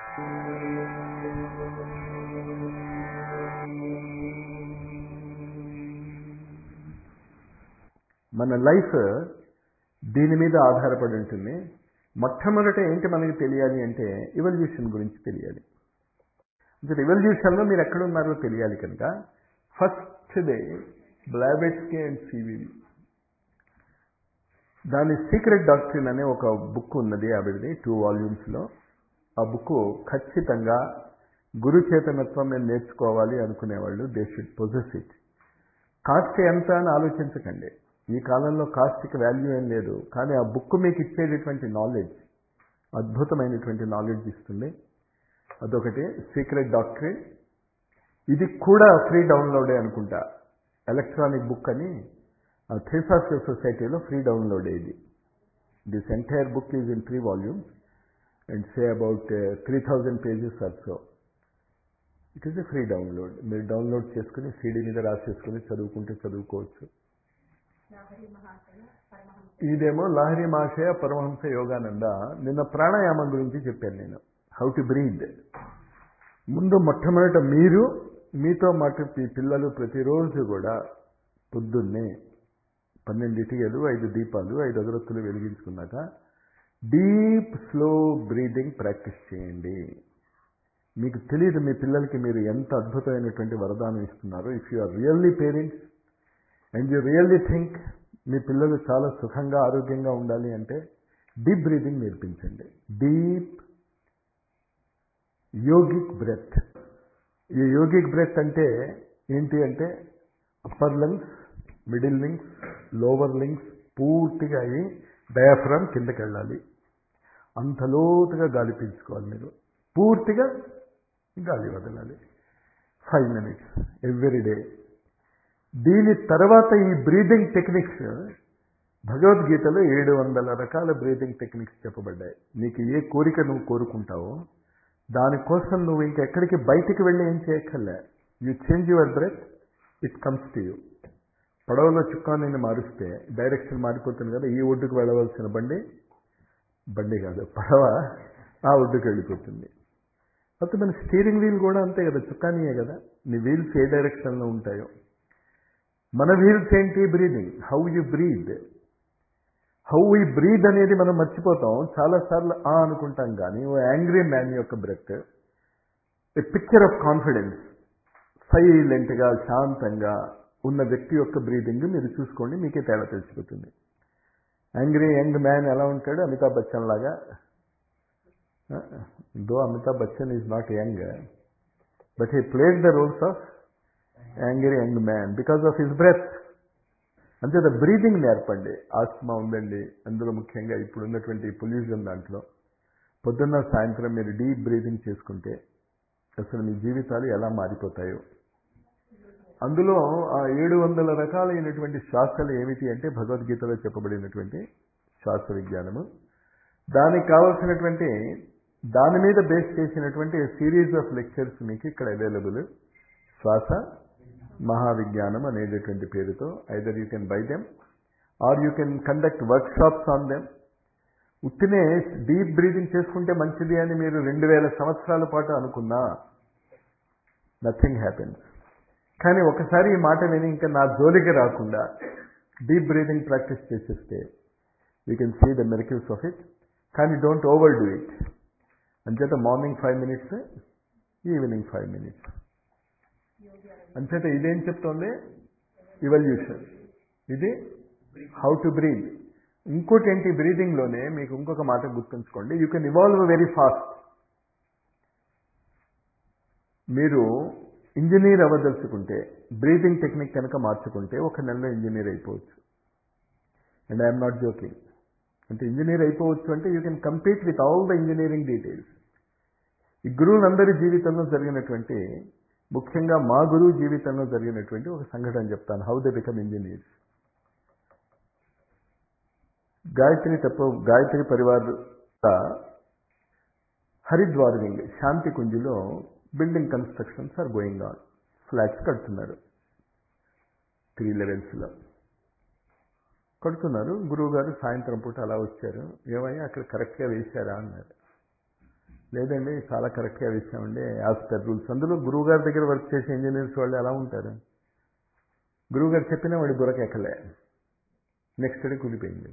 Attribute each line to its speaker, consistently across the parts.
Speaker 1: మన లైఫ్ దీని మీద ఆధారపడి ఉంటుంది మొట్టమొదట ఏంటి మనకి తెలియాలి అంటే ఇవల్యూషన్ గురించి తెలియాలి అంటే రివల్యూషన్లో మీరు ఎక్కడున్నారో తెలియాలి కనుక ఫస్ట్ డే బ్లాబెట్స్కి అండ్ సివివి దాని సీక్రెట్ డాక్టరీన్ అనే ఒక బుక్ ఉన్నది ఆవిడది టూ వాల్యూమ్స్లో ఆ బుక్ ఖచ్చితంగా గురు చేతనత్వం మేము నేర్చుకోవాలి అనుకునేవాళ్ళు they should possess it cost ఎంత అని ఆలోచించకండి ఈ కాలంలో కాస్ట్కి వాల్యూ ఏం లేదు కానీ ఆ బుక్ మీకు ఇచ్చేటటువంటి నాలెడ్జ్ అద్భుతమైనటువంటి నాలెడ్జ్ ఇస్తుంది అదొకటి సీక్రెట్ డాక్టరీన్ ఇది కూడా ఫ్రీ డౌన్లోడే అనుకుంటా ఎలక్ట్రానిక్ బుక్ అని థిసాఫియర్ సొసైటీలో ఫ్రీ డౌన్లోడ్ ఇది this entire book is in three volumes and say about three thousand pages also it is a free download మీరు డౌన్లోడ్ చేసుకుని సీడీ మీద రాసేసుకుని చదువుకుంటే చదువుకోవచ్చు ఇదేమో లాహరి మాషయ పరమహంస యోగానంద నిన్న ప్రాణాయామం గురించి చెప్పాను నేను హౌ టు బ్రీద్ ముందు మొట్టమొదట మీరు మీతో మాట మీ పిల్లలు ప్రతిరోజు కూడా పొద్దున్నే పన్నెండిటికలు ఐదు దీపాలు ఐదు అగరత్తులు వెలిగించుకున్నాక డీప్ స్లో బ్రీదింగ్ ప్రాక్టీస్ చేయండి మీకు తెలియదు మీ పిల్లలకి మీరు ఎంత అద్భుతమైనటువంటి వరదానం ఇస్తున్నారో if you are really parents and you really think మీ పిల్లలు చాలా సుఖంగా ఆరోగ్యంగా ఉండాలి అంటే డీప్ బ్రీదింగ్ నేర్పించండి డీప్ యోగిక్ బ్రెత్ ఈ యోగిక్ బ్రెత్ అంటే ఏంటి అంటే upper lungs middle lungs lower lungs పూర్తిగా అయ్యి డయాఫ్రామ్ కిందకి వెళ్ళాలి అంత లోతుగా గాలి పీల్చుకోవాలి మీరు పూర్తిగా గాలి వదలాలి ఫైవ్ మినిట్స్ ఎవ్రీ డే దీని తర్వాత ఈ బ్రీదింగ్ టెక్నిక్స్ భగవద్గీతలో ఏడు వందల రకాల బ్రీదింగ్ టెక్నిక్స్ చెప్పబడ్డాయి నీకు ఏ కోరిక నువ్వు కోరుకుంటావో దానికోసం నువ్వు ఇంకెక్కడికి బయటికి వెళ్ళి ఏం చేయక్కర్లే you change your breath it comes to you పడవలో చుక్కాని మారుస్తే డైరెక్షన్ మారిపోతుంది కదా ఈ ఒడ్డుకు వెళ్ళవలసిన బండి బండి కాదు పడవ ఆ ఒడ్డుకు వెళ్ళిపోతుంది అయితే మన స్టీరింగ్ వీల్ కూడా అంతే కదా చుక్కానీయే కదా నీ వీల్స్ ఏ డైరెక్షన్లో ఉంటాయో మన వీల్స్ ఏంటి breathing how you breathe how ఈ బ్రీద్ అనేది మనం మర్చిపోతాం చాలాసార్లు ఆ అనుకుంటాం కానీ ఓ యాంగ్రీ మ్యాన్ యొక్క breath a picture of confidence సైలెంట్గా శాంతంగా ఉన్న వ్యక్తి యొక్క బ్రీదింగ్ మీరు చూసుకోండి మీకే తేడా తెలిసిపోతుంది యాంగ్రీ యంగ్ మ్యాన్ ఎలా ఉంటాడు అమితాబ్ బచ్చన్ లాగా though Amitabh Bachchan is not young but he played the roles of angry young man because of his breath అంతే ద బ్రీదింగ్ నేర్పండి ఆస్మా ఉందండి అందులో ముఖ్యంగా ఇప్పుడు ఉన్నటువంటి పొల్యూషన్ దాంట్లో పొద్దున్న సాయంత్రం మీరు డీప్ బ్రీదింగ్ చేసుకుంటే అసలు మీ జీవితాలు ఎలా మారిపోతాయో అందులో ఆ ఏడు వందల రకాలైనటువంటి శ్వాసలు ఏమిటి అంటే భగవద్గీతలో చెప్పబడినటువంటి శ్వాస విజ్ఞానము దానికి కావలసినటువంటి దాని మీద బేస్ చేసినటువంటి సిరీస్ ఆఫ్ లెక్చర్స్ మీకు ఇక్కడ అవైలబుల్ శ్వాస మహావిజ్ఞానం అనేటటువంటి పేరుతో either you can buy them or you can conduct workshops on them ఉత్తినే డీప్ బ్రీదింగ్ చేసుకుంటే మంచిది అని మీరు రెండు వేల సంవత్సరాల పాటు అనుకున్నా నథింగ్ హ్యాపెన్స్ కానీ ఒకసారి ఈ మాట విని ఇంకా నా జోలికి రాకుండా డీప్ బ్రీదింగ్ ప్రాక్టీస్ చేసేస్తే you can see the miracles of it కానీ డోంట్ ఓవర్ డూ ఇట్ అంచేత morning five minutes evening five minutes అంచేత ఇదేం చెప్తోంది ఇవల్యూషన్ ఇది హౌ టు బ్రీద్ ఇంకోటి ఏంటి బ్రీదింగ్లోనే మీకు ఇంకొక మాట గుర్తుంచుకోండి you can evolve very fast మీరు ఇంజనీర్ అవ్వదలుచుకుంటే బ్రీతింగ్ టెక్నిక్ కనుక మార్చుకుంటే ఒక నెలలో ఇంజనీర్ అయిపోవచ్చు అండ్ ఐఎమ్ నాట్ జోకింగ్ అంటే ఇంజనీర్ అయిపోవచ్చు అంటే you can compete with all the engineering details ఈ గురువులందరి జీవితంలో జరిగినటువంటి ముఖ్యంగా మా గురువు జీవితంలో జరిగినటువంటి ఒక సంఘటన చెప్తాను how they become engineers Gayatri తప్ప గాయత్రి పరివార్ హరిద్వార్ వింగ్ శాంతి కుంజులో building constructions are going on flats కడుతున్నారు త్రీ లెవెల్స్లో కడుతున్నారు గురువు గారు సాయంత్రం పూట అలా వచ్చారు ఏమయ్యా అక్కడ కరెక్ట్గా వేశారా అన్నారు లేదండి చాలా కరెక్ట్గా వేసామండి యాజ్ పర్ రూల్స్ అందులో గురువు గారి దగ్గర వర్క్ చేసే ఇంజనీర్స్ వాళ్ళు ఎలా ఉంటారు గురువు గారు చెప్పినా వాడి బుర్రకు ఎక్కలే నెక్స్ట్ డే కూలిపోయింది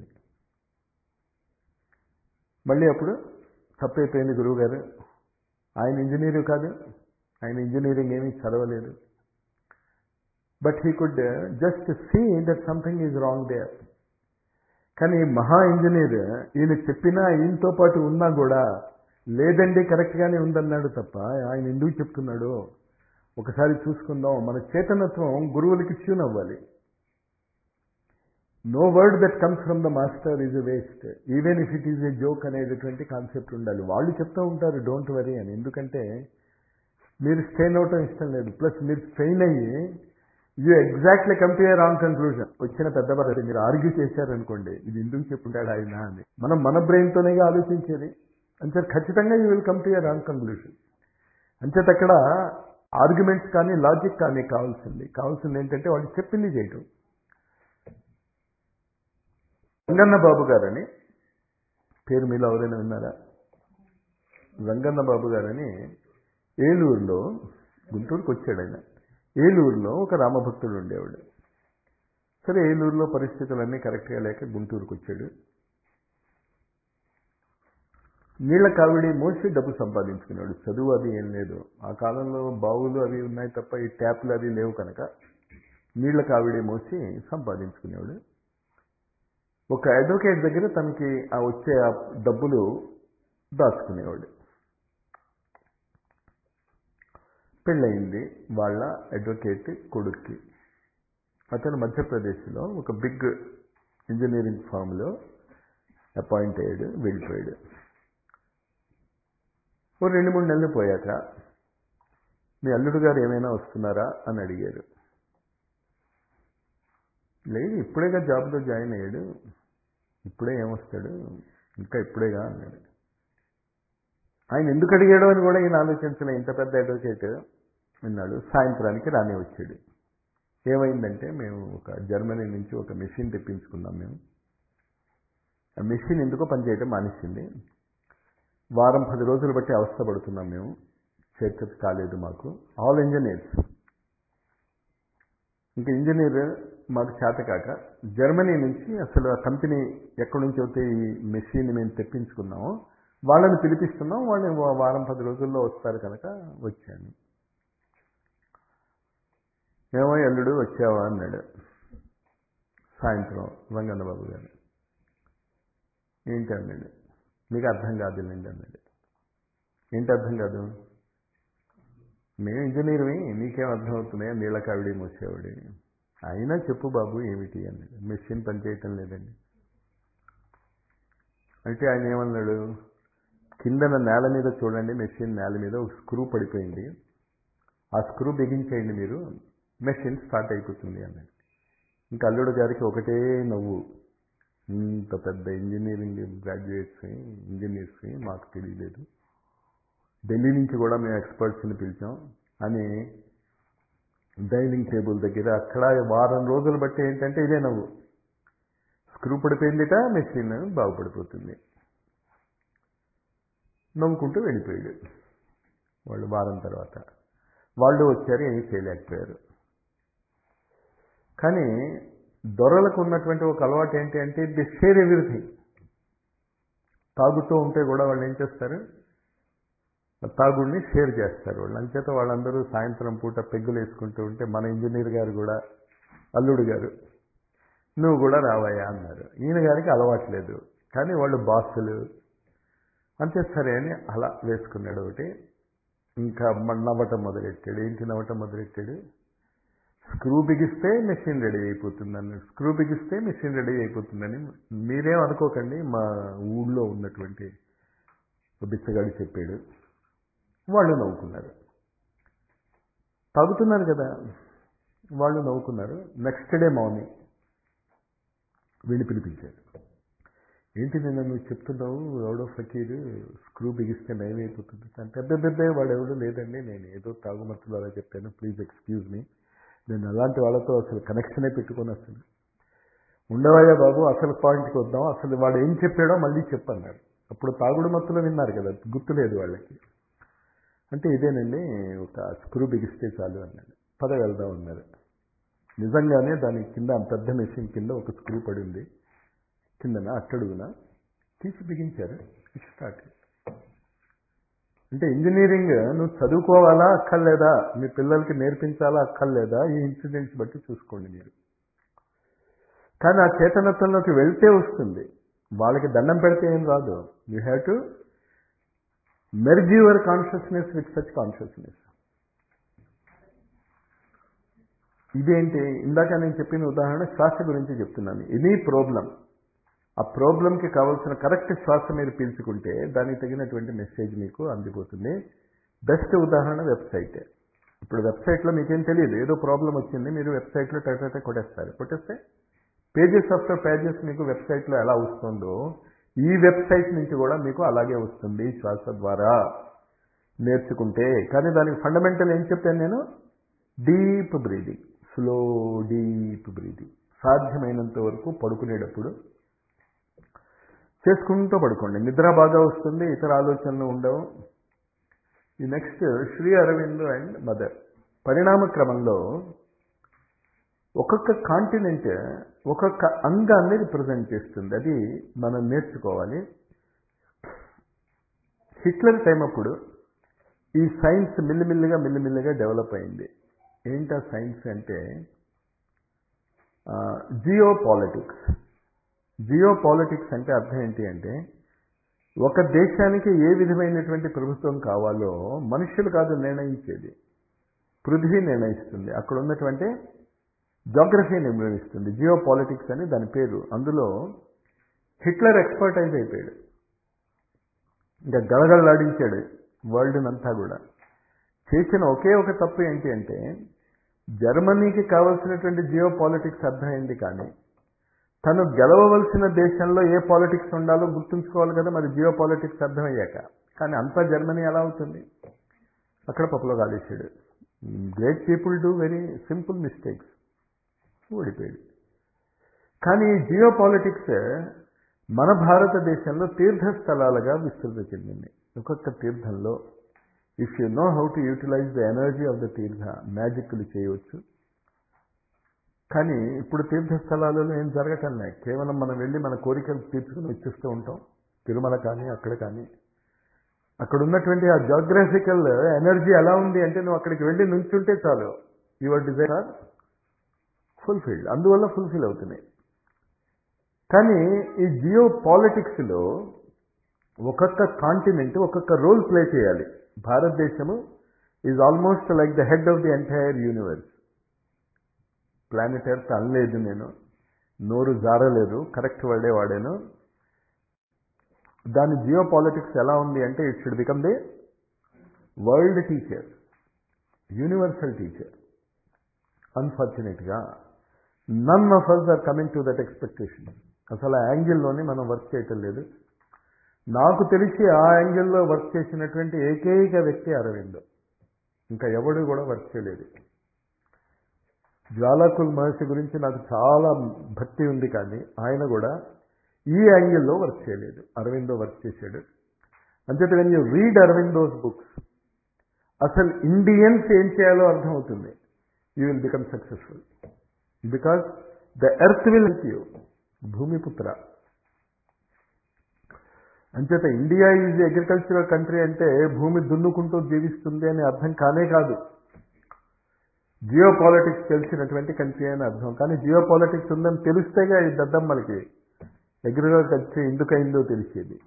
Speaker 1: మళ్ళీ అప్పుడు తప్పైపోయింది గురువు గారు ఆయన ఇంజనీరు కాదు ఆయన ఇంజనీరింగ్ ఏమీ చదవలేదు but he could just see that something is wrong there కానీ మహా ఇంజనీర్ ఈయన చెప్పినా ఈయనతో పాటు ఉన్నా కూడా లేదండి కరెక్ట్గానే ఉందన్నాడు తప్ప ఆయన ఎందుకు చెప్తున్నాడు ఒకసారి చూసుకుందాం మన చేతనత్వం గురువులకి ట్యూన్ అవ్వాలి no word that comes from the master is a waste even if it is a joke అనేటటువంటి కాన్సెప్ట్ ఉండాలి వాళ్ళు చెప్తూ ఉంటారు డోంట్ వరీ అని ఎందుకంటే మీరు స్ట్రెయిన్ అవటం ఇష్టం లేదు ప్లస్ మీరు స్ట్రెయిన్ అయ్యి you exactly compare wrong conclusion వచ్చిన పెద్ద పద్ధతి మీరు ఆర్గ్యూ చేశారనుకోండి ఇది ఎందుకు చెప్పుంటాడు ఆయన అని మనం మన బ్రెయిన్తోనే ఆలోచించేది అంతే ఖచ్చితంగా you will come to your wrong conclusion అంచేత అక్కడ ఆర్గ్యుమెంట్స్ కానీ లాజిక్ కానీ కావాల్సింది కావాల్సింది ఏంటంటే వాళ్ళు చెప్పింది చేయటం రంగన్న బాబు గారని పేరు మీలో ఎవరైనా విన్నారా రంగన్న బాబు గారని ఏలూరులో గుంటూరుకు వచ్చాడు ఆయన ఏలూరులో ఒక రామభక్తుడు ఉండేవాడు సరే ఏలూరులో పరిస్థితులన్నీ కరెక్ట్గా లేక గుంటూరుకు వచ్చాడు నీళ్ల కావిడి మోసి డబ్బు సంపాదించుకున్నాడు చదువు అది ఏం లేదు ఆ కాలంలో బావులు అవి ఉన్నాయి తప్ప ఈ ట్యాప్లు అవి లేవు కనుక నీళ్ల కావిడి మోసి సంపాదించుకునేవాడు ఒక అడ్వకేట్ దగ్గర తనకి ఆ వచ్చే ఆ డబ్బులు దాచుకునేవాడు పెళ్ళయింది వాళ్ళ అడ్వకేట్ కొడుక్కి అతను మధ్యప్రదేశ్లో ఒక బిగ్ ఇంజనీరింగ్ ఫామ్లో అపాయింట్ అయ్యాడు వెళ్ళిపోయాడు ఓ రెండు మూడు నెలలు పోయాక మీ అల్లుడు గారు ఏమైనా వస్తున్నారా అని అడిగారు లేదు ఇప్పుడేగా జాబ్లో జాయిన్ అయ్యాడు ఇప్పుడే ఏమొస్తాడు ఇంకా ఇప్పుడేగా అన్నాడు ఆయన ఎందుకు అడిగాడో అని కూడా ఈయన ఆలోచించిన ఇంత పెద్ద అడ్వకేట్ అన్నాడు సాయంత్రానికి రాని వచ్చాడు ఏమైందంటే మేము ఒక జర్మనీ నుంచి ఒక మెషిన్ తెప్పించుకున్నాం మేము ఆ మెషిన్ ఎందుకో పనిచేయటం మానేసింది వారం పది రోజులు బట్టి అవస్థపడుతున్నాం మేము చేర్చత కాలేదు మాకు ఆల్ ఇంజనీర్స్ ఇంకా ఇంజనీర్ మాకు చేత కాక జర్మనీ నుంచి అసలు ఆ కంపెనీ ఎక్కడి నుంచి అయితే ఈ మెషిన్ మేము తెప్పించుకున్నామో వాళ్ళని పిలిపిస్తున్నాం వాళ్ళని వారం పది రోజుల్లో వస్తారు కనుక వచ్చాను ఏమో అల్లుడు వచ్చావా అన్నాడు సాయంత్రం రంగన్న బాబు గారు ఏంటి అన్నాడు మీకు అర్థం కాదులేండి అన్నాడు ఏంటి అర్థం కాదు మేము ఇంజనీర్వి నీకేం అర్థం అవుతున్నాయా నీళ్ళ కావిడి మూసేవాడి అయినా చెప్పు బాబు ఏమిటి అన్నాడు మెషిన్ పనిచేయటం లేదండి అంటే ఆయన ఏమన్నాడు కిందన నేల మీద చూడండి మెషిన్ నేల మీద ఒక స్క్రూ పడిపోయింది ఆ స్క్రూ బిగించేయండి మీరు మెషిన్ స్టార్ట్ అయిపోతుంది అన్నాడు ఇంకా అల్లుడు గారికి ఒకటే నవ్వు ఇంత పెద్ద ఇంజనీరింగ్ గ్రాడ్యుయేట్స్ ఇంజనీర్స్ మాకు తెలియలేదు ఢిల్లీ నుంచి కూడా మేము ఎక్స్పర్ట్స్ని పిలిచాం అని డైనింగ్ టేబుల్ దగ్గర అక్కడ వారం రోజులు బట్టి ఏంటంటే ఇదే నవ్వు స్క్రూ పడిపోయిందిట మెషిన్ బాగుపడిపోతుంది నవ్వుకుంటూ వెళ్ళిపోయాడు వాళ్ళు వారం తర్వాత వాళ్ళు వచ్చారు ఏమీ చేయలేకపోయారు కానీ దొరలకు ఉన్నటువంటి ఒక అలవాటు ఏంటి అంటే ది షేర్ ఎవ్రీథింగ్ తాగుతూ ఉంటే కూడా వాళ్ళు ఏం చేస్తారు తాగుడిని షేర్ చేస్తారు వాళ్ళు అంచేత వాళ్ళందరూ సాయంత్రం పూట పెగ్గులు వేసుకుంటూ ఉంటే మన ఇంజనీర్ గారు కూడా అల్లుడు గారు నువ్వు కూడా రావయ్యా అన్నారు ఈయన గారికి అలవాట్లేదు కానీ వాళ్ళు బాసులు అంతే సరే అని అలా వేసుకున్నాడు ఒకటి ఇంకా నవ్వటం మొదలెట్టాడు ఏంటి నవ్వటం మొదలెట్టాడు స్క్రూ బిగిస్తే మెషిన్ రెడీ అయిపోతుంది అన్నాడు స్క్రూ బిగిస్తే మెషిన్ రెడీ అయిపోతుందని మీరేం అనుకోకండి మా ఊళ్ళో ఉన్నటువంటి బిచ్చగాడు చెప్పాడు వాళ్ళు నవ్వుకున్నారు తాగుతున్నారు కదా వాళ్ళు నవ్వుకున్నారు నెక్స్ట్ డే మార్నింగ్ వెళ్ళి పిలిపించారు ఏంటి నేను నువ్వు చెప్తున్నావు ఎవడో ఫకీరు స్క్రూ బిగిస్తే నయమైపోతుంది అంటే పెద్ద పెద్ద వాడు ఎవడో లేదండి నేను ఏదో తాగుమతులు అలా చెప్పాను ప్లీజ్ ఎక్స్క్యూజ్ మీ నేను అలాంటి వాళ్ళతో అసలు కనెక్షనే పెట్టుకొని అసలు ఉండవయ్యా బాబు అసలు పాయింట్కి వద్దాం అసలు వాడు ఏం చెప్పాడో మళ్ళీ చెప్పన్నారు అప్పుడు తాగుడు మత్తులో విన్నారు కదా గుర్తులేదు వాళ్ళకి అంటే ఇదేనండి ఒక స్క్రూ బిగిస్తే చాలు అన్నాడు పద వెళ్దాం అన్నారు నిజంగానే దాని కింద పెద్ద మెషిన్ కింద ఒక స్క్రూ పడి ఉంది కిందన అట్టడుగున తీసి బిగించారు స్టార్ట్ అంటే ఇంజనీరింగ్ నువ్వు చదువుకోవాలా అక్కర్లేదా మీ పిల్లలకి నేర్పించాలా అక్కర్లేదా ఈ ఇన్సిడెంట్స్ బట్టి చూసుకోండి మీరు కానీ ఆ చేతనత్వంలోకి వెళ్తే వస్తుంది వాళ్ళకి దండం పెడితే ఏం రాదు you have to merge your consciousness with such consciousness ఇదేంటి ఇందాక నేను చెప్పిన ఉదాహరణ శ్వాస గురించి చెప్తున్నాను ఎనీ ప్రాబ్లం ఆ ప్రాబ్లంకి కావాల్సిన కరెక్ట్ శ్వాస మీరు పీల్చుకుంటే దానికి తగినటువంటి మెసేజ్ మీకు అందిపోతుంది బెస్ట్ ఉదాహరణ వెబ్సైట్ ఇప్పుడు వెబ్సైట్లో మీకేం తెలియదు ఏదో ప్రాబ్లం వచ్చింది మీరు వెబ్సైట్లో టైట్ కొట్టేస్తారు కొట్టేస్తే పేజెస్ ఆఫ్టర్ పేజెస్ మీకు వెబ్సైట్లో ఎలా వస్తుందో ఈ వెబ్సైట్ నుంచి కూడా మీకు అలాగే వస్తుంది శ్వాస ద్వారా నేర్చుకుంటే కానీ దానికి ఫండమెంటల్ ఏం చెప్పాను నేను deep breathing slow deep breathing సాధ్యమైనంత వరకు పడుకునేటప్పుడు చేసుకుంటూ పడుకోండి నిద్ర బాగా వస్తుంది ఇతర ఆలోచనలు ఉండవు ఈ next Shri Aurobindo and mother పరిణామ క్రమంలో ఒక్కొక్క కాంటినెంట్ ఒక్కొక్క అంగాన్ని రిప్రజెంట్ చేస్తుంది అది మనం నేర్చుకోవాలి హిట్లర్ టైం అప్పుడు ఈ సైన్స్ మిల్లిమిల్లిగా మిల్లిమిల్లిగా డెవలప్ అయింది ఏంటా సైన్స్ అంటే జియో పాలిటిక్స్ జియో పాలిటిక్స్ అంటే అర్థం ఏంటి అంటే ఒక దేశానికి ఏ విధమైనటువంటి ప్రభుత్వం కావాలో మనుషులు కాదు నిర్ణయించేది పృథ్వీ నిర్ణయిస్తుంది అక్కడ ఉన్నటువంటి జోగ్రఫీ నిర్ణయిస్తుంది జియో పాలిటిక్స్ అని దాని పేరు అందులో హిట్లర్ ఎక్స్పర్టైజ్ అయిపోయాడు ఇంకా గలగలలాడించాడు వరల్డ్ అంతా కూడా చేసిన ఒకే ఒక తప్పు ఏంటి అంటే జర్మనీకి కావలసినటువంటి జియో పాలిటిక్స్ అర్థమైంది కానీ తను గెలవవలసిన దేశంలో ఏ పాలిటిక్స్ ఉండాలో గుర్తుంచుకోవాలి కదా మరి జియో పాలిటిక్స్ అర్థమయ్యాక కానీ అంతా జర్మనీ ఎలా అవుతుంది అక్కడ పప్పులో కాలేసాడు great people do very simple mistakes ఓడిపోయాడు కానీ జియో పాలిటిక్స్ మన భారతదేశంలో తీర్థస్థలాలుగా విస్తృతి చెందింది ఒక్కొక్క తీర్థంలో if you know how to utilize the energy of the తీర్థ మ్యాజిక్లు చేయవచ్చు కానీ ఇప్పుడు తీర్థస్థలాలలో ఏం జరగటం లేదు కేవలం మనం వెళ్ళి మన కోరికలు తీర్చుకుని వచ్చేస్తూ ఉంటాం తిరుమల కానీ అక్కడ కానీ అక్కడ ఉన్నటువంటి ఆ జాగ్రఫికల్ ఎనర్జీ ఎలా ఉంది అంటే నువ్వు అక్కడికి వెళ్ళి నుంచుంటే చాలు యువర్ డిజైర్ ఆర్ ఫుల్ఫిల్డ్ అందువల్ల ఫుల్ఫిల్ అవుతున్నాయి కానీ ఈ జియో పాలిటిక్స్లో ఒక్కొక్క కాంటినెంట్ ఒక్కొక్క రోల్ ప్లే చేయాలి భారతదేశము is almost like the head of the entire universe planet earth అనలేదు నేను నోరు జారలేదు కరెక్ట్ వర్డే వాడాను దాని జియో పాలిటిక్స్ ఎలా ఉంది అంటే it should become the world teacher universal teacher అన్ఫార్చునేట్గా none of us are coming to that expectation అసలు ఆ యాంగిల్లోనే మనం వర్క్ చేయటం లేదు నాకు తెలిసి ఆ యాంగిల్లో వర్క్ చేసినటువంటి ఏకైక వ్యక్తి అరవింద్ ఇంకా ఎవడు కూడా వర్క్ చేయలేదు జ్వాలాకుల్ మహర్షి గురించి నాకు చాలా భక్తి ఉంది కానీ ఆయన కూడా ఈ యాంగిల్లో వర్క్ చేయలేదు అరవిందో వర్క్ చేశాడు అంచేత when you read Aurobindo's books అసలు ఇండియన్స్ ఏం చేయాలో అర్థమవుతుంది you will become successful because the earth will help you భూమిపుత్ర అంచేత ఇండియా ఈజ్ అగ్రికల్చరల్ కంట్రీ అంటే భూమి దున్నుకుంటూ జీవిస్తుంది అని అర్థం కానే కాదు జియో పాలిటిక్స్ తెలిసినటువంటి కంట్రీ అని అర్థం కానీ జియో పాలిటిక్స్ ఉందని తెలిస్తేగా ఈ దద్దమ్మలకి అగ్రికల్చర్ కంట్రీ ఎందుకైందో తెలిసేది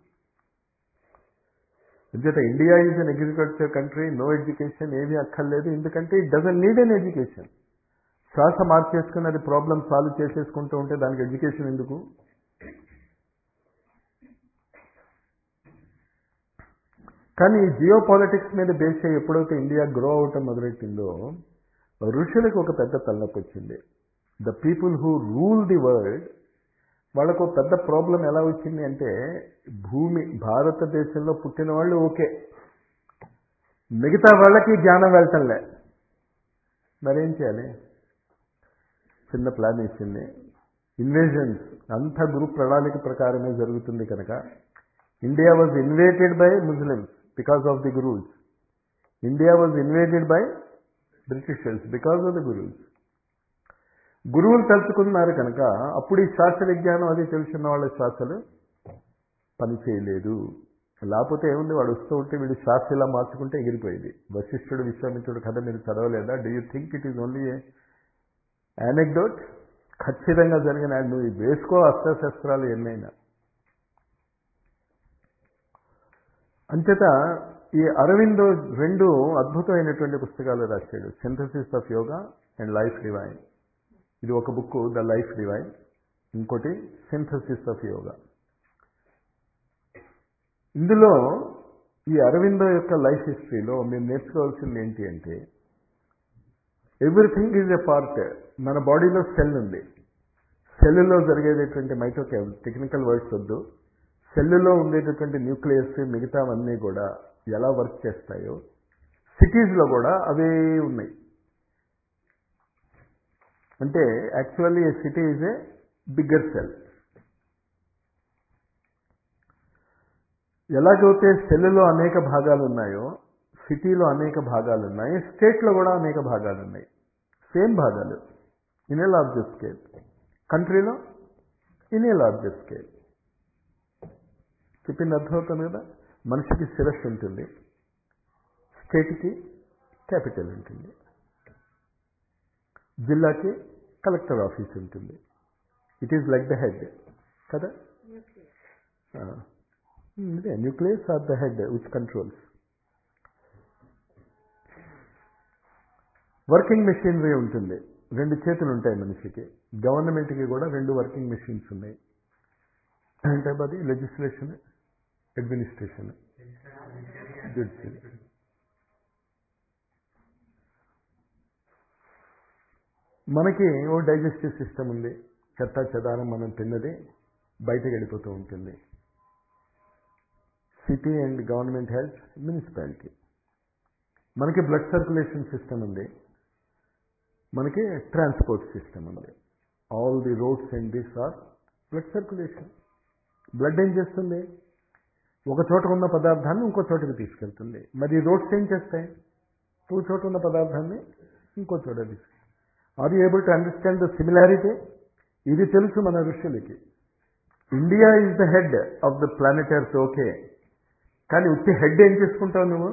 Speaker 1: అంచేత India is an agriculture country no education ఏమీ అక్కర్లేదు ఎందుకంటే it doesn't need an education శ్వాస మార్చేసుకుని అది ప్రాబ్లం సాల్వ్ చేసేసుకుంటూ ఉంటే దానికి ఎడ్యుకేషన్ ఎందుకు కానీ ఈ జియో పాలిటిక్స్ మీద బేస్ అయ్యి ఎప్పుడైతే ఇండియా గ్రో అవటం మొదలెట్టిందో ఋషులకు ఒక పెద్ద తలనొప్పి వచ్చింది the people who rule the world వాళ్ళకు పెద్ద ప్రాబ్లం ఎలా వచ్చింది అంటే భూమి భారతదేశంలో పుట్టిన వాళ్ళు ఓకే మిగతా వాళ్ళకి జ్ఞానం వెళ్ళటంలే మరేం చేయాలి చిన్న ప్లాన్ ఇచ్చింది ఇన్వేజన్స్ అంతా గ్రూప్ ప్రణాళిక ప్రకారమే జరుగుతుంది కనుక India was invaded by Muslims because of the gurus India was invaded by Britishers because of the gurus గురువులు తలుచుకున్నారు కనుక అప్పుడు ఈ శాస్త్ర విజ్ఞానం అది తెలుసున్న వాళ్ళ శ్వాసలు పని చేయలేదు లేకపోతే ఏముంది వాడు వస్తూ ఉంటే వీడు శ్వాస ఇలా మార్చుకుంటే ఎగిరిపోయేది వశిష్ఠుడు విశ్వామిత్రుడు కథ మీరు చదవలేదా do you think it is only a anecdote ఖచ్చితంగా జరిగిన నువ్వు వేసుకో అస్త్రశస్త్రాలు ఎన్నైనా అంచేత ఈ అరవిందో రెండు అద్భుతమైనటువంటి పుస్తకాలు రాశాడు synthesis of yoga and life divine ఇది ఒక బుక్ ద లైఫ్ డివైన్ ఇంకోటి సింథసిస్ ఆఫ్ యోగా ఇందులో ఈ అరవిందో యొక్క లైఫ్ హిస్టరీలో మీరు నేర్చుకోవాల్సింది ఏంటి అంటే ఎవ్రీథింగ్ ఈజ్ ఎ పార్ట్ మన బాడీలో సెల్ ఉంది సెల్లులో జరిగేటటువంటి మైటోకే టెక్నికల్ వర్డ్స్ వద్దు సెల్లులో ఉండేటటువంటి న్యూక్లియస్ మిగతావన్నీ కూడా ఎలా వర్క్ చేస్తాయో సిటీస్లో కూడా అవే ఉన్నాయి అంటే actually a city is a bigger cell ఎలాగైతే సెల్లులో అనేక భాగాలు ఉన్నాయో సిటీలో అనేక భాగాలు ఉన్నాయి స్టేట్లో కూడా అనేక భాగాలు ఉన్నాయి సేమ్ భాగాలు ఇన్ ఏ లార్జ్ స్కేల్ కంట్రీలో ఇన్ ఏ లార్జ్ స్కేల్ చెప్పింది అర్థమవుతుంది కదా మనిషికి శిరస్సు ఉంటుంది స్టేట్కి క్యాపిటల్ ఉంటుంది జిల్లాకి కలెక్టర్ ఆఫీస్ ఉంటుంది it is like the head కదా ఇదే nucleus or the head which controls working machinery ఉంటుంది రెండు చేతులు ఉంటాయి మనిషికి గవర్నమెంట్కి కూడా రెండు వర్కింగ్ మెషిన్స్ ఉన్నాయి అంటే అది లెజిస్లేషన్ అడ్మినిస్ట్రేషన్ జుడిషియల్ మనకి ఓ డైజెస్టివ్ సిస్టమ్ ఉంది చెత్త చెదారం మనం తిన్నది బయటకు వెళ్ళిపోతూ ఉంటుంది city and government health municipality మనకి బ్లడ్ సర్క్యులేషన్ సిస్టమ్ ఉంది మనకి ట్రాన్స్పోర్ట్ సిస్టమ్ ఉంది all the roads and this are blood circulation blood ఏం చేస్తుంది ఒక చోట ఉన్న పదార్థాన్ని ఇంకో చోటకి తీసుకెళ్తుంది మరి రోడ్స్ ఏం చేస్తాయి ఒక చోట ఉన్న పదార్థాన్ని ఇంకో చోట తీసుకెళ్తాయి are you able to understand the similarity ఇది తెలుసు మన ఋషులకి India is the head of the planet earth okay కానీ ఉత్తి హెడ్ ఏం చేసుకుంటావు నువ్వు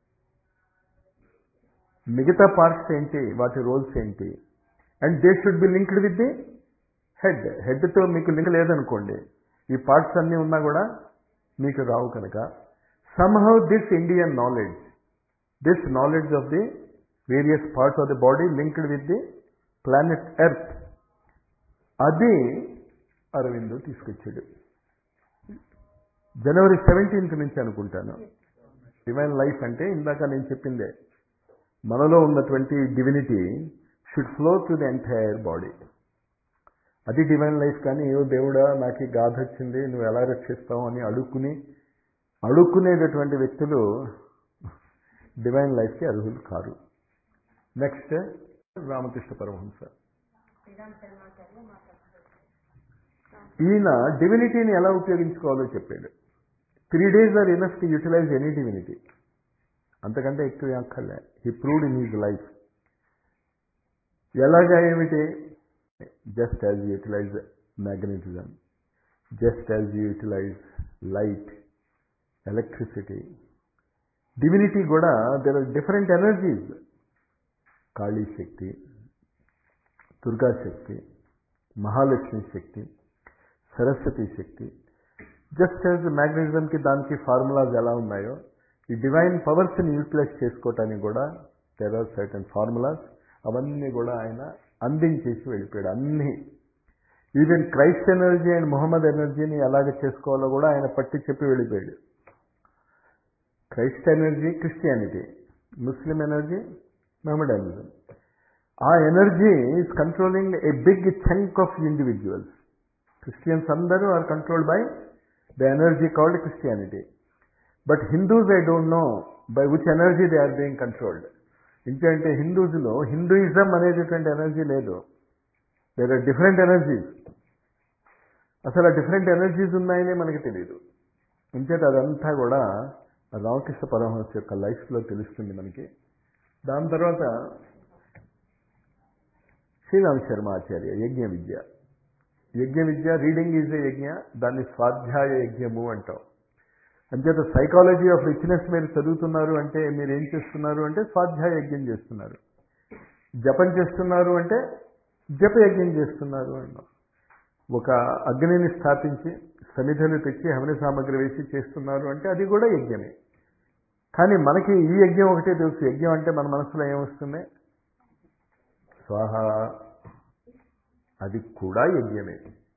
Speaker 1: మిగతా పార్ట్స్ ఏంటి వాటి రోల్స్ ఏంటి and they should be linked with the head హెడ్తో మీకు లింక్ లేదనుకోండి ఈ పార్ట్స్ అన్నీ ఉన్నా కూడా మీకు రావు కనుక somehow this Indian knowledge this knowledge of the various parts of the body linked with the planet earth అది అరవిందో తీసుకొచ్చాడు జనవరి సెవెంటీన్త్ నుంచి అనుకుంటాను డివైన్ లైఫ్ అంటే ఇందాక నేను చెప్పిందే మనలో ఉన్నటువంటి divinity should flow to the entire body అది డివైన్ లైఫ్ కానీ ఏవో దేవుడా నాకు ఈ గాథ వచ్చింది నువ్వు ఎలా రక్షిస్తావు అని అడుక్కుని అడుక్కునేటటువంటి వ్యక్తులు డివైన్ లైఫ్కి అర్హులు కారు నెక్స్ట్ రామకృష్ణ పరమహంస ఈయన డివినిటీని ఎలా ఉపయోగించుకోవాలో చెప్పాడు three days are enough to utilize any divinity అంతకంటే ఎక్కువ అక్కర్లే he proved in his life ఎలాగా ఏమిటి just as utilize magnetism just as utilize light electricity divinity కూడా there are different energies Kali shakti Durga shakti Mahalakshmi shakti Saraswati shakti just as మ్యాగ్నెటిజంకి దానికి ఫార్ములాస్ ఎలా ఉన్నాయో ఈ డివైన్ పవర్స్ని యూటిలైజ్ చేసుకోవటానికి కూడా దెర్ ఆర్ సర్టన్ ఫార్ములాస్ అవన్నీ కూడా ఆయన అందించేసి వెళ్ళిపోయాడు అన్నీ even Christ energy and Mohammed ఎనర్జీని ఎలాగ చేసుకోవాలో కూడా ఆయన పట్టి చెప్పి వెళ్ళిపోయాడు Christ energy Christianity Muslim energy Mohammedanism ఆ energy is controlling a big chunk of individuals Christians అందరూ are controlled by the energy called Christianity but Hindus I don't know by which energy they are being controlled ఇంకేంటే హిందూస్లో Hinduism అనేటటువంటి energy లేదు there are different energies అసలు ఆ different energies ఉన్నాయని మనకి తెలియదు ఇంకేత అదంతా కూడా రామకృష్ణ పరమహంస యొక్క లైఫ్లో తెలుస్తుంది మనకి దాని తర్వాత శ్రీరామ్ శర్మ ఆచార్య యజ్ఞ విద్య యజ్ఞ విద్య రీడింగ్ ఈజ్ ఏ యజ్ఞ దాన్ని స్వాధ్యాయ యజ్ఞము అంటాం అంచేత సైకాలజీ ఆఫ్ రిచ్నెస్ మీరు చదువుతున్నారు అంటే మీరు ఏం చేస్తున్నారు అంటే స్వాధ్యాయ యజ్ఞం చేస్తున్నారు జపం చేస్తున్నారు అంటే జప యజ్ఞం చేస్తున్నారు అన్నాం ఒక అగ్నిని స్థాపించి సమిధలు తెచ్చి హవన సామగ్రి వేసి చేస్తున్నారు అంటే అది కూడా యజ్ఞమే కానీ మనకి ఈ యజ్ఞం ఒకటే తెలుసు యజ్ఞం అంటే మన మనసులో ఏమొస్తుంది స్వాహ అది కూడా యజ్ఞమే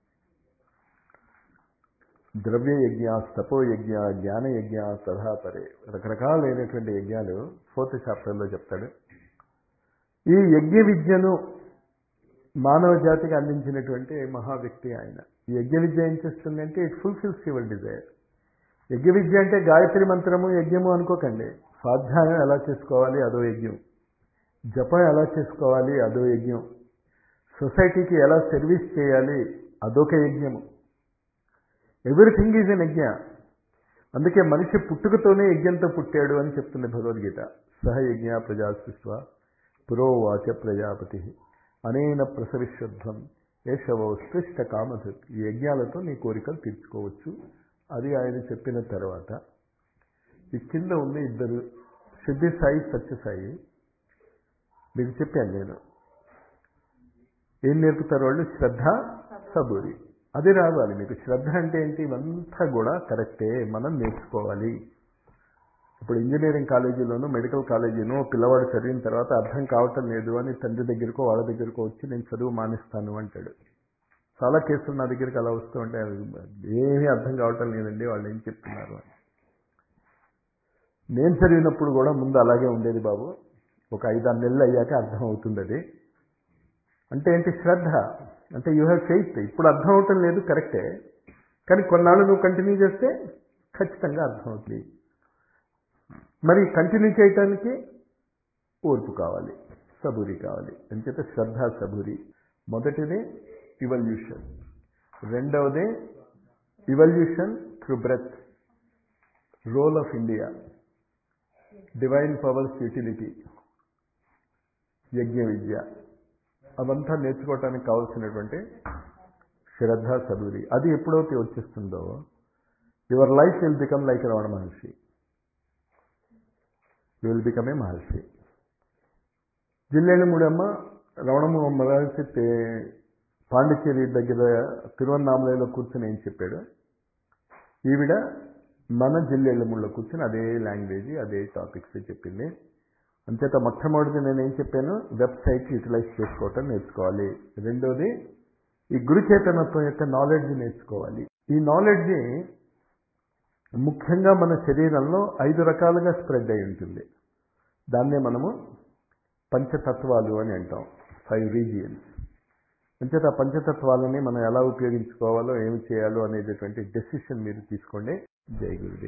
Speaker 1: ద్రవ్య యజ్ఞ తపో యజ్ఞ జ్ఞాన యజ్ఞ తథాపరే రకరకాలైనటువంటి యజ్ఞాలు ఫోర్త్ చాప్టర్లో చెప్తాడు ఈ యజ్ఞ విద్యను మానవ జాతికి అందించినటువంటి మహా వ్యక్తి ఆయన ఈ యజ్ఞ విద్య ఏం చేస్తుందంటే ఇట్ ఫుల్ఫిల్స్ యువర్ డిజైర్ యజ్ఞ విద్య అంటే గాయత్రి మంత్రము యజ్ఞము అనుకోకండి స్వాధ్యాయం ఎలా చేసుకోవాలి అదో యజ్ఞం జపం ఎలా చేసుకోవాలి అదో యజ్ఞం సొసైటీకి ఎలా సర్వీస్ చేయాలి అదొక యజ్ఞము ఎవ్రీథింగ్ ఈజ్ ఎన్ యజ్ఞ అందుకే మనిషి పుట్టుకతోనే యజ్ఞంతో పుట్టాడు అని చెప్తుంది భగవద్గీత సహయజ్ఞ ప్రజా సృష్వ పురోవాచ ప్రజాపతి అనేన ప్రసవిశ్వధ్వం ఏషవో స్పృష్ట కామధుక్ ఈ యజ్ఞాలతో నీ కోరికలు తీర్చుకోవచ్చు అది ఆయన చెప్పిన తర్వాత ఈ కింద ఉంది ఇద్దరు సిద్ధి సాయి సత్యసాయి మీకు చెప్పాను నేను ఏం నేర్పుతారు వాళ్ళు శ్రద్ధ సబూరి అది రావాలి మీకు శ్రద్ధ అంటే ఏంటి ఇవంతా కూడా కరెక్టే మనం నేర్చుకోవాలి ఇప్పుడు ఇంజనీరింగ్ కాలేజీలోనూ మెడికల్ కాలేజీనో పిల్లవాడు చదివిన తర్వాత అర్థం కావటం లేదు అని తండ్రి దగ్గరకో వాళ్ళ దగ్గరకో వచ్చి నేను చదువు మానేస్తాను అంటాడు చాలా కేసులు నా దగ్గరికి అలా వస్తూ ఉంటాయి ఏమీ అర్థం కావటం లేదండి వాళ్ళు ఏం చెప్తున్నారు అని నేను చదివినప్పుడు కూడా ముందు అలాగే ఉండేది బాబు ఒక ఐదారు నెలలు అయ్యాక అర్థం అవుతుంది అది అంటే ఏంటి శ్రద్ధ అంటే యూ హ్యావ్ ఫెయిత్ ఇప్పుడు అర్థం అవటం లేదు కరెక్టే కానీ కొన్నాళ్ళు నువ్వు కంటిన్యూ చేస్తే ఖచ్చితంగా అర్థమవుతుంది మరి కంటిన్యూ చేయటానికి ఓర్పు కావాలి సబూరి కావాలి అంచేత శ్రద్ధ సబూరి మొదటిది ఇవల్యూషన్ రెండవది evolution through breath role of India divine powers utility యజ్ఞ విద్య అవంతా నేర్చుకోవటానికి కావాల్సినటువంటి శ్రద్ధ సబూరి అది ఎప్పుడైతే వచ్చేస్తుందో your life will become like Ramana Maharshi you will become a maharshi జిల్లేళ్ళు మూడమ్మ రమణ మహర్షి పాండిచ్చేరి దగ్గర తిరువన్నామలలో కూర్చొని ఏం చెప్పాడు ఈవిడ మన జిల్లేళ్ళముళ్ళో కూర్చొని అదే లాంగ్వేజ్ అదే టాపిక్స్ చెప్పింది అంచేత మొట్టమొదటిది నేను ఏం చెప్పాను వెబ్సైట్ యూటిలైజ్ చేసుకోవటం నేర్చుకోవాలి రెండోది ఈ గురు చేతనత్వం యొక్క నాలెడ్జ్ నేర్చుకోవాలి ఈ నాలెడ్జ్ ముఖ్యంగా మన శరీరంలో ఐదు రకాలుగా స్ప్రెడ్ అయి ఉంటుంది దాన్నే మనము పంచతత్వాలు అని అంటాం ఫైవ్ రీజియన్స్ అంచేత ఆ పంచతత్వాలని మనం ఎలా ఉపయోగించుకోవాలో ఏమి చేయాలో అనేటటువంటి డెసిషన్ మీరు తీసుకోండి జై గురుదేవ్